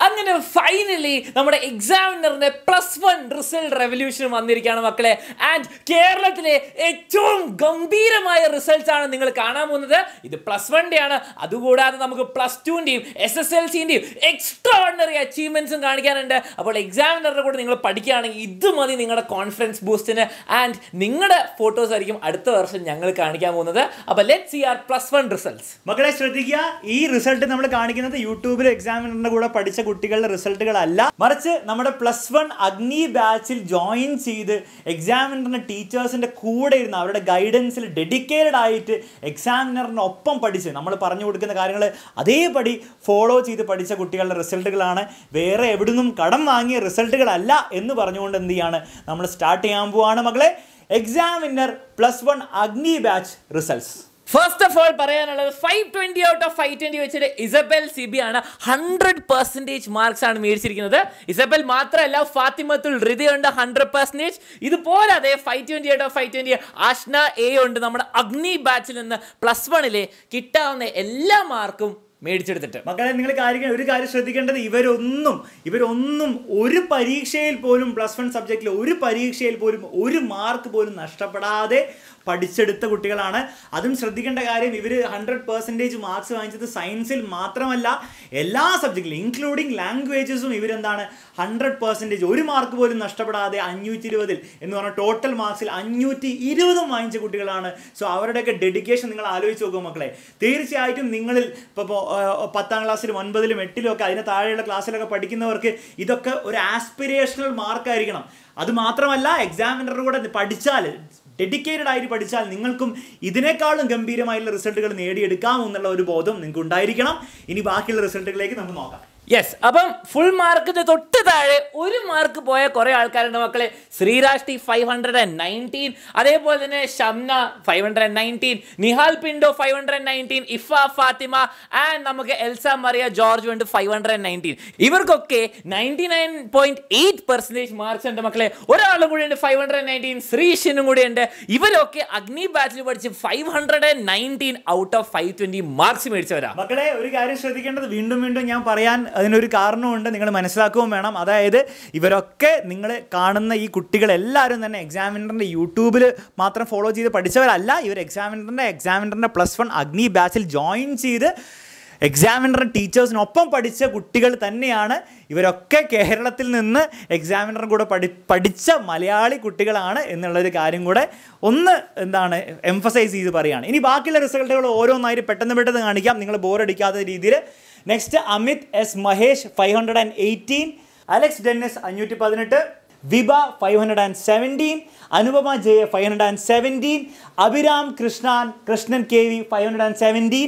അങ്ങനെ ഫൈനലി നമ്മുടെ എക്സാമിനറിന്റെ പ്ലസ് വൺ റിസൾട്ട് റെവല്യൂഷൻ വന്നിരിക്കുകയാണ് മക്കളെ ആൻഡ് കേരളത്തിലെ ഏറ്റവും ഗംഭീരമായ റിസൾട്ട്സ് ആണ് നിങ്ങൾ കാണാൻ പോകുന്നത് ഇത് പ്ലസ് വണ്ണിന്റെ ആണ് അതുകൂടാതെ നമുക്ക് പ്ലസ് ടുവിന്റെയും എസ് എസ് എൽ സിന്റെയും എക്സ്ട്രാ ഓർഡിനറി അച്ചീവ്മെന്റ്സും കാണിക്കാനുണ്ട് അപ്പോൾ എക്സാമിനറുടെ കൂടെ നിങ്ങൾ പഠിക്കുകയാണെങ്കിൽ ഇത് മതി നിങ്ങളുടെ കോൺഫിഡൻസ് ബൂസ്റ്റിന് ആൻഡ് നിങ്ങളുടെ ഫോട്ടോസ് ആയിരിക്കും അടുത്ത വർഷം ഞങ്ങൾ കാണിക്കാൻ പോകുന്നത് അപ്പോൾ let see our plus one results മക്കളെ ശ്രദ്ധിക്കുക ഈ റിസൾട്ട് നമ്മൾ കാണിക്കുന്നത് യൂട്യൂബിൽ എക്സാമിനറിന്റെ കൂടെ പഠിച്ച കുട്ടികളുടെ റിസൾട്ടുകളല്ല മറിച്ച് നമ്മുടെ പ്ലസ് വൺ അഗ്നി ബാച്ചിൽ ജോയിൻ ചെയ്ത് എക്സാമിനറിന്റെ ടീച്ചേഴ്സിന്റെ കൂടെ ഇരുന്ന് അവരുടെ ഗൈഡൻസിൽ ഡെഡിക്കേറ്റഡ് ആയിട്ട് എക്സാമിനറിനൊപ്പം പഠിച്ച് നമ്മൾ പറഞ്ഞു കൊടുക്കുന്ന കാര്യങ്ങൾ അതേപടി ഫോളോ ചെയ്ത് പഠിച്ച കുട്ടികളുടെ റിസൾട്ടുകളാണ് വേറെ എവിടുന്നും കടം വാങ്ങിയ റിസൾട്ടുകളല്ല എന്ന് പറഞ്ഞുകൊണ്ട് എന്ത് ചെയ്യാണ് നമ്മൾ സ്റ്റാർട്ട് ചെയ്യാൻ പോവാണ് മക്കളെ examiner plus one Agni batch results first of all പറയാനുള്ളത് five twenty out of five twenty വെച്ചിട്ട് ഇസബൽ സിബി ആണ് ഹൺഡ്രഡ് പെർസെൻറ്റേജ് മാർക്സ് ആണ് മേടിച്ചിരിക്കുന്നത് ഇസബൽ മാത്രമല്ല ഫാത്തിമത്തുൽ ഹൃദയുണ്ട് ഹൺഡ്രഡ് പെർസെൻറ്റേജ് ഇത് പോരാതെ five twenty out of five twenty Ashna A ഉണ്ട് നമ്മുടെ അഗ്നി ബാച്ചിൽ നിന്ന് പ്ലസ് വണ്ണിലെ കിട്ടാവുന്ന എല്ലാ മാർക്കും മേടിച്ചെടുത്തിട്ട് മക്കളെ നിങ്ങൾ കാര്യം ഒരു കാര്യം ശ്രദ്ധിക്കേണ്ടത് ഇവരൊന്നും ഇവരൊന്നും ഒരു പരീക്ഷയിൽ പോലും പ്ലസ് വൺ സബ്ജക്റ്റിൽ ഒരു പരീക്ഷയിൽ പോലും ഒരു മാർക്ക് പോലും നഷ്ടപ്പെടാതെ പഠിച്ചെടുത്ത കുട്ടികളാണ് അതും ശ്രദ്ധിക്കേണ്ട കാര്യം ഇവർ ഹൺഡ്രഡ് പെർസെൻറ്റേജ് മാർക്സ് വാങ്ങിച്ചത് സയൻസിൽ മാത്രമല്ല എല്ലാ സബ്ജക്റ്റിലും ഇൻക്ലൂഡിങ് ലാംഗ്വേജസും ഇവരെന്താണ് ഹൺഡ്രഡ് പെർസെൻറ്റേജ് ഒരു മാർക്ക് പോലും നഷ്ടപ്പെടാതെ അഞ്ഞൂറ്റി ഇരുപതിൽ എന്ന് പറഞ്ഞാൽ ടോട്ടൽ മാർക്സിൽ അഞ്ഞൂറ്റി ഇരുപതും വാങ്ങിച്ച കുട്ടികളാണ് സോ അവരുടെയൊക്കെ ഡെഡിക്കേഷൻ നിങ്ങൾ ആലോചിച്ച് നോക്കുക മക്കളെ തീർച്ചയായിട്ടും നിങ്ങളിൽ ഇപ്പോൾ പത്താം ക്ലാസ്സിലും ഒൻപതിലും എട്ടിലും ഒക്കെ അതിന് താഴെയുള്ള ക്ലാസ്സിലൊക്കെ പഠിക്കുന്നവർക്ക് ഇതൊക്കെ ഒരു ആസ്പിരേഷണൽ മാർക്കായിരിക്കണം അത് മാത്രമല്ല എക്സാമിനറുടെ കൂടെ പഠിച്ചാൽ ഡെഡിക്കേറ്റഡ് ആയിട്ട് പഠിച്ചാൽ നിങ്ങൾക്കും ഇതിനേക്കാളും ഗംഭീരമായുള്ള റിസൾട്ടുകൾ നേടിയെടുക്കാം എന്നുള്ള ഒരു ബോധം നിങ്ങൾക്ക് ഉണ്ടായിരിക്കണം ഇനി ബാക്കിയുള്ള റിസൾട്ടുകളിലേക്ക് നമുക്ക് നോക്കാം യെസ് അപ്പം ഫുൾ മാർക്കിന് തൊട്ട് താഴെ ഒരു മാർക്ക് പോയ കുറെ ആൾക്കാരുണ്ട് മക്കളെ Sreerashti five hundred and nineteen അതേപോലെ തന്നെ Shamna five hundred and nineteen Nihal Pindo five hundred and nineteen Ifa Fathima and നമുക്ക് എൽസ മറിയ ജോർജ് ഉണ്ട് ഫൈവ് ഹൺഡ്രഡ് ആൻഡ് നയൻറ്റീൻ ഇവർക്കൊക്കെ ninety nine point eight percentage marks ഉണ്ട് മക്കളെ ഒരാളും കൂടി ഉണ്ട് ഫൈവ് ഹൺഡ്രഡ് നയൻറ്റീൻ ശ്രീഷിനും കൂടി ഉണ്ട് ഇവരൊക്കെ അഗ്നി ബാച്ചിൽ പഠിച്ച് five hundred and nineteen out of five twenty marks മേടിച്ചവരാ മക്കളെ ഒരു കാര്യം ശ്രദ്ധിക്കേണ്ടത് വീണ്ടും വീണ്ടും ഞാൻ പറയാൻ അതിനൊരു കാരണമുണ്ട് നിങ്ങൾ മനസ്സിലാക്കുകയും വേണം അതായത് ഇവരൊക്കെ നിങ്ങൾ കാണുന്ന ഈ കുട്ടികളെല്ലാവരും തന്നെ എക്സാമിനറിൻ്റെ യൂട്യൂബിൽ മാത്രം ഫോളോ ചെയ്ത് പഠിച്ചവരല്ല ഇവർ എക്സാമിനറിൻ്റെ എക്സാമിനറിൻ്റെ പ്ലസ് വൺ അഗ്നി ബാച്ചിൽ ജോയിൻ ചെയ്ത് എക്സാമിനർ ടീച്ചേഴ്സിനൊപ്പം പഠിച്ച കുട്ടികൾ തന്നെയാണ് ഇവരൊക്കെ കേരളത്തിൽ നിന്ന് എക്സാമിനറും കൂടെ പഠി പഠിച്ച മലയാളി കുട്ടികളാണ് എന്നുള്ളൊരു കാര്യം കൂടെ ഒന്ന് എന്താണ് എംഫസൈസ് ചെയ്ത് പറയുകയാണ് ഇനി ബാക്കിയുള്ള റിസൾട്ടുകൾ ഓരോന്നായിട്ട് പെട്ടെന്ന് പെട്ടെന്ന് കാണിക്കാം നിങ്ങൾ ബോറടിക്കാത്ത രീതിയിൽ next Amit S Mahesh five hundred and eighteen Alex Dennis അഞ്ഞൂറ്റി പതിനെട്ട് Viba five hundred and seventeen Anupama Jaya five hundred and seventeen Abhiram Krishnan Krishnan K V five hundred and seventeen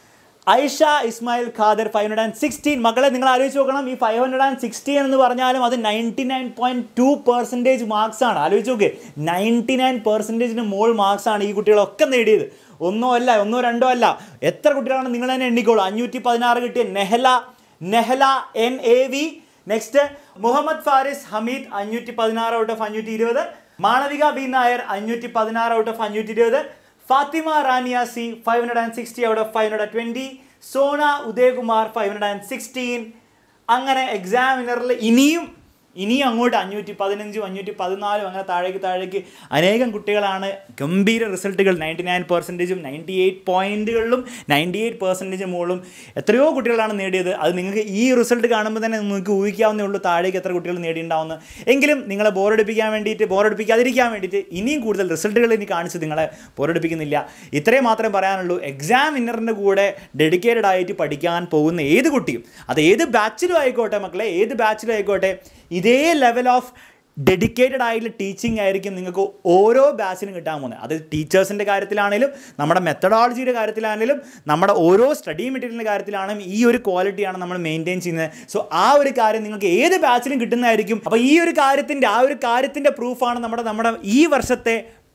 Aisha Ismail Khader five hundred and sixteen മക്കളെ നിങ്ങൾ ആലോചിച്ച് നോക്കണം ഈ ഫൈവ് ഹൺഡ്രഡ് ആൻഡ് സിക്സ്റ്റീൻ എന്ന് പറഞ്ഞാലും അത് ninety nine point two percentage marks ആണ് ആലോചിച്ച് നോക്ക് നയൻറ്റി നയൻ പെർസെൻറ്റേജിന് മോൾ മാർക്സ് ആണ് ഈ കുട്ടികളൊക്കെ നേടിയത് ഒന്നോ അല്ല ഒന്നോ രണ്ടോ അല്ല എത്ര കുട്ടികളാണ് നിങ്ങൾ തന്നെ എണ്ണിക്കോളൂ അഞ്ഞൂറ്റി പതിനാറ് കിട്ടിയ Nehala Nehala N A V next Muhammad Faris Hameed അഞ്ഞൂറ്റി പതിനാറ് ഔട്ട് ഓഫ് അഞ്ഞൂറ്റി ഇരുപത് മാളവിക ബി നായർ അഞ്ഞൂറ്റി പതിനാറ് ഔട്ട് ഓഫ് അഞ്ഞൂറ്റി ഇരുപത് Fathima Rania C five hundred and sixty out of five hundred twenty Sona Udayakumar five hundred and sixteen അങ്ങനെ എക്സാമിനറിൽ ഇനിയും ഇനിയും അങ്ങോട്ട് അഞ്ഞൂറ്റി പതിനഞ്ചും അഞ്ഞൂറ്റി പതിനാലും അങ്ങനെ താഴേക്ക് താഴേക്ക് അനേകം കുട്ടികളാണ് ഗംഭീര റിസൾട്ടുകൾ നയൻറ്റി നയൻ പെർസെൻറ്റേജും നയൻറ്റി എയ്റ്റ് പോയിൻറ്റുകളിലും നയൻറ്റി എയ്റ്റ് പെർസെൻറ്റേജ് മുകളിലും എത്രയോ കുട്ടികളാണ് നേടിയത് അത് നിങ്ങൾക്ക് ഈ റിസൾട്ട് കാണുമ്പോൾ തന്നെ നിങ്ങൾക്ക് ഊഹിക്കാവുന്നേ ഉള്ളൂ താഴേക്ക് എത്ര കുട്ടികൾ നേടിയിട്ടുണ്ടാവുന്നു എങ്കിലും നിങ്ങളെ ബോറടിപ്പിക്കാൻ വേണ്ടിയിട്ട് ബോറടിപ്പിക്കാതിരിക്കാൻ വേണ്ടിയിട്ട് ഇനിയും കൂടുതൽ റിസൾട്ടുകൾ ഇനി കാണിച്ച് നിങ്ങളെ ബോറടിപ്പിക്കുന്നില്ല ഇത്രയും മാത്രമേ പറയാനുള്ളൂ എക്സാം ഇന്നറിൻ്റെ കൂടെ ഡെഡിക്കേറ്റഡ് ആയിട്ട് പഠിക്കാൻ പോകുന്ന ഏത് കുട്ടിയും അത് ഏത് ബാച്ചിലും ആയിക്കോട്ടെ മക്കളെ ഏത് ബാച്ചിലും ആയിക്കോട്ടെ ഇതേ ലെവൽ ഓഫ് ഡെഡിക്കേറ്റഡ് ആയിട്ടുള്ള ടീച്ചിങ് ആയിരിക്കും നിങ്ങൾക്ക് ഓരോ ബാച്ചിനും കിട്ടാൻ പോകുന്നത് അത് ടീച്ചേഴ്സിൻ്റെ കാര്യത്തിലാണെങ്കിലും നമ്മുടെ മെത്തഡോളജിയുടെ കാര്യത്തിലാണെങ്കിലും നമ്മുടെ ഓരോ സ്റ്റഡി മെറ്റീരിയലിൻ്റെ കാര്യത്തിലാണെങ്കിലും ഈ ഒരു ക്വാളിറ്റിയാണ് നമ്മൾ മെയിൻറ്റെയിൻ ചെയ്യുന്നത് സോ ആ ഒരു കാര്യം നിങ്ങൾക്ക് ഏത് ബാച്ചിലും കിട്ടുന്നതായിരിക്കും അപ്പോൾ ഈ ഒരു കാര്യത്തിൻ്റെ ആ ഒരു കാര്യത്തിൻ്റെ പ്രൂഫാണ് നമ്മുടെ നമ്മുടെ ഈ വർഷത്തെ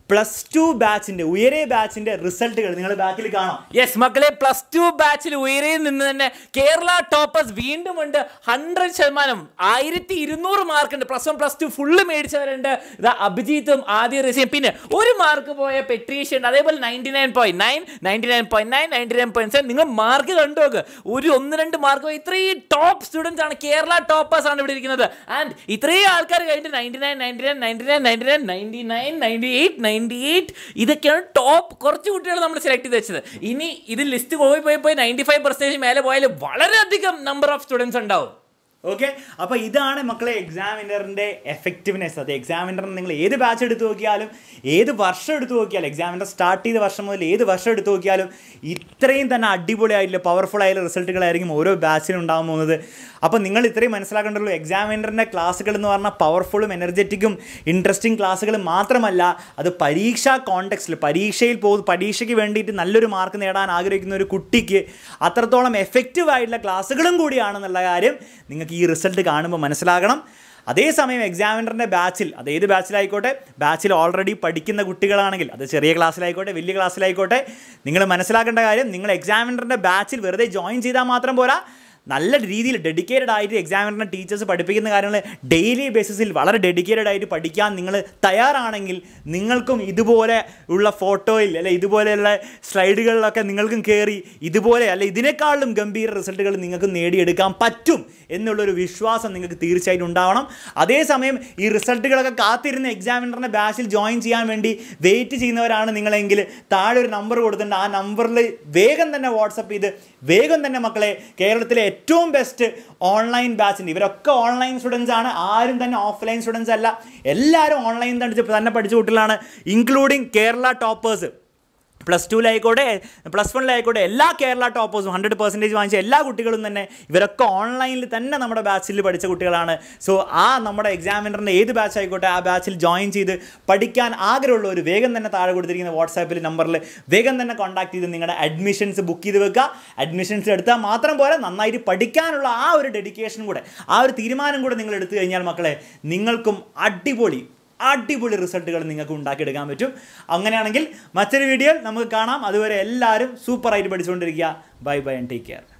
പ്ലസ് ടു ബാച്ചിൻ്റെ ഉയരെ ബാച്ചിൻ്റെ റിസൾട്ടുകൾ നിങ്ങൾ ബാക്കിൽ കാണാം യെസ് മക്കളെ പ്ലസ് ടു ബാച്ചിൽ ഉയരയിൽ നിന്ന് തന്നെ കേരള ടോപ്പേഴ്സ് വീണ്ടും ഉണ്ട് ഹൺഡ്രഡ് ശതമാനം ആയിരത്തി ഇരുന്നൂറ് മാർക്ക് ഉണ്ട് plus one plus two full മേടിച്ചവരുണ്ട് ഇതാ അഭിജിത്തും ആദ്യ റസീം പിന്നെ ഒരു മാർക്ക് പോയ പെട്രീഷ്യ ഉണ്ട് അതേപോലെ ninety nine point nine ninety nine point nine ninety nine point seven നിങ്ങൾ മാർക്ക് കണ്ടു നോക്ക് ഒരു ഒന്ന് രണ്ട് മാർക്ക് പോയി ഇത്രയും ടോപ്പ് സ്റ്റുഡൻസ് ആണ് കേരള ടോപ്പേഴ്സ് ആണ് ഇവിടെ ഇരിക്കുന്നത് ആൻഡ് ഇത്രയും ആൾക്കാർ കഴിഞ്ഞിട്ട് ninety nine ninety nine ninety nine ninety nine ninety nine ninety eight ninety eight ഇതൊക്കെയാണ് ടോപ്പ് കുറച്ച് കുട്ടികൾ നമ്മൾ സെലക്ട് ചെയ്ത് വെച്ചത് ഇനി ഇത് ലിസ്റ്റ് പോയി പോയി പോയി നയൻറ്റി ഫൈവ് പെർസെൻറ്റേജ് മേലെ പോയാൽ വളരെയധികം നമ്പർ ഓഫ് സ്റ്റുഡൻസ് ഉണ്ടാവും ഓക്കെ അപ്പോൾ ഇതാണ് മക്കളെ എക്സാമിനറിൻ്റെ എഫക്റ്റീവ്നെസ് അത് എക്സാമിനറിന് നിങ്ങൾ ഏത് ബാച്ച് എടുത്ത് നോക്കിയാലും ഏത് വർഷം എടുത്ത് നോക്കിയാലും എക്സാമിനർ സ്റ്റാർട്ട് ചെയ്ത വർഷം മുതൽ ഏത് വർഷം എടുത്ത് നോക്കിയാലും ഇത്രയും തന്നെ അടിപൊളിയായിട്ടുള്ള പവർഫുൾ ആയിട്ടുള്ള റിസൾട്ടുകളായിരിക്കും ഓരോ ബാച്ചിനും ഉണ്ടാകാൻ പോകുന്നത് അപ്പോൾ നിങ്ങൾ ഇത്രയും മനസ്സിലാക്കേണ്ടല്ലോ എക്സാമിനറിൻ്റെ ക്ലാസ്സുകൾ എന്ന് പറഞ്ഞാൽ പവർഫുള്ളും എനർജറ്റിക്കും ഇൻട്രസ്റ്റിംഗ് ക്ലാസ്സുകൾ മാത്രമല്ല അത് പരീക്ഷാ കോണ്ടെക്സ്റ്റിൽ പരീക്ഷയിൽ പോകും പരീക്ഷയ്ക്ക് വേണ്ടിയിട്ട് നല്ലൊരു മാർക്ക് നേടാൻ ആഗ്രഹിക്കുന്ന ഒരു കുട്ടിക്ക് അത്രത്തോളം എഫക്റ്റീവ് ആയിട്ടുള്ള ക്ലാസ്സുകളും കൂടിയാണെന്നുള്ള കാര്യം നിങ്ങൾക്ക് ഈ റിസൾട്ട് കാണുമ്പോൾ മനസ്സിലാകണം അതേസമയം എക്സാമിനറിൻ്റെ ബാച്ചിൽ അത് ഏത് ബാച്ചിലായിക്കോട്ടെ ബാച്ചിൽ ഓൾറെഡി പഠിക്കുന്ന കുട്ടികളാണെങ്കിൽ അത് ചെറിയ ക്ലാസ്സിലായിക്കോട്ടെ വലിയ ക്ലാസ്സിലായിക്കോട്ടെ നിങ്ങൾ മനസ്സിലാക്കേണ്ട കാര്യം നിങ്ങൾ എക്സാമിനറിൻ്റെ ബാച്ചിൽ വെറുതെ ജോയിൻ ചെയ്താൽ മാത്രം പോരാ നല്ല രീതിയിൽ ഡെഡിക്കേറ്റഡ് ആയിട്ട് എക്സാമിനറിൻ്റെ ടീച്ചേഴ്സ് പഠിപ്പിക്കുന്ന കാര്യങ്ങൾ ഡെയിലി ബേസിസിൽ വളരെ ഡെഡിക്കേറ്റഡ് ആയിട്ട് പഠിക്കാൻ നിങ്ങൾ തയ്യാറാണെങ്കിൽ നിങ്ങൾക്കും ഇതുപോലെ ഉള്ള ഫോട്ടോയിൽ അല്ലെ ഇതുപോലെയുള്ള സ്ലൈഡുകളിലൊക്കെ നിങ്ങൾക്കും കയറി ഇതുപോലെ അല്ലെ ഇതിനേക്കാളും ഗംഭീര റിസൾട്ടുകൾ നിങ്ങൾക്ക് നേടിയെടുക്കാൻ പറ്റും എന്നുള്ളൊരു വിശ്വാസം നിങ്ങൾക്ക് തീർച്ചയായിട്ടും ഉണ്ടാവണം അതേസമയം ഈ റിസൾട്ടുകളൊക്കെ കാത്തിരുന്ന എക്സാമിനറിൻ്റെ ബാച്ചിൽ ജോയിൻ ചെയ്യാൻ വേണ്ടി വെയിറ്റ് ചെയ്യുന്നവരാണ് നിങ്ങളെങ്കിൽ താഴെ ഒരു നമ്പർ കൊടുത്തിട്ടുണ്ട് ആ നമ്പറിൽ വേഗം തന്നെ വാട്സപ്പ് ചെയ്ത് വേഗം തന്നെ മക്കളെ കേരളത്തിലെ ഏറ്റവും ബെസ്റ്റ് ഓൺലൈൻ ബാച്ചിൻ്റെ ഇവരൊക്കെ ഓൺലൈൻ സ്റ്റുഡൻസ് ആണ് ആരും തന്നെ ഓഫ്ലൈൻ സ്റ്റുഡൻസ് അല്ല എല്ലാവരും ഓൺലൈൻ തന്നെ പഠിച്ച കുട്ടികളാണ് ഇൻക്ലൂഡിങ് കേരള ടോപ്പേഴ്സ് പ്ലസ് ടുവിലായിക്കോട്ടെ പ്ലസ് വണ്ണിലായിക്കോട്ടെ എല്ലാ കേരള ടോപ്പേഴ്സും ഹൺഡ്രഡ് പെർസെൻറ്റേജ് വാങ്ങിച്ച എല്ലാ കുട്ടികളും തന്നെ ഇവരൊക്കെ ഓൺലൈനിൽ തന്നെ നമ്മുടെ ബാച്ചിൽ പഠിച്ച കുട്ടികളാണ് സോ ആ നമ്മുടെ എക്സാമിനറിൻ്റെ ഏത് ബാച്ച് ആയിക്കോട്ടെ ആ ബാച്ചിൽ ജോയിൻ ചെയ്ത് പഠിക്കാൻ ആഗ്രഹമുള്ള ഒരു വേഗം തന്നെ താഴെ കൊടുത്തിരിക്കുന്ന വാട്സാപ്പിൽ നമ്പറിൽ വേഗം തന്നെ കോൺടാക്ട് ചെയ്ത് നിങ്ങളുടെ അഡ്മിഷൻസ് ബുക്ക് ചെയ്ത് വെക്കുക അഡ്മിഷൻസ് എടുത്താൽ മാത്രം പോരാ നന്നായിട്ട് പഠിക്കാനുള്ള ആ ഒരു ഡെഡിക്കേഷൻ കൂടെ ആ ഒരു തീരുമാനം കൂടെ നിങ്ങൾ എടുത്തു കഴിഞ്ഞാൽ മക്കളെ നിങ്ങൾക്കും അടിപൊളി അടിപൊളി റിസൾട്ടുകൾ നിങ്ങൾക്ക് ഉണ്ടാക്കിയെടുക്കാൻ പറ്റും അങ്ങനെയാണെങ്കിൽ മറ്റൊരു വീഡിയോയിൽ നമുക്ക് കാണാം അതുവരെ എല്ലാവരും സൂപ്പറായിട്ട് പഠിച്ചുകൊണ്ടിരിക്കുക bye bye and take care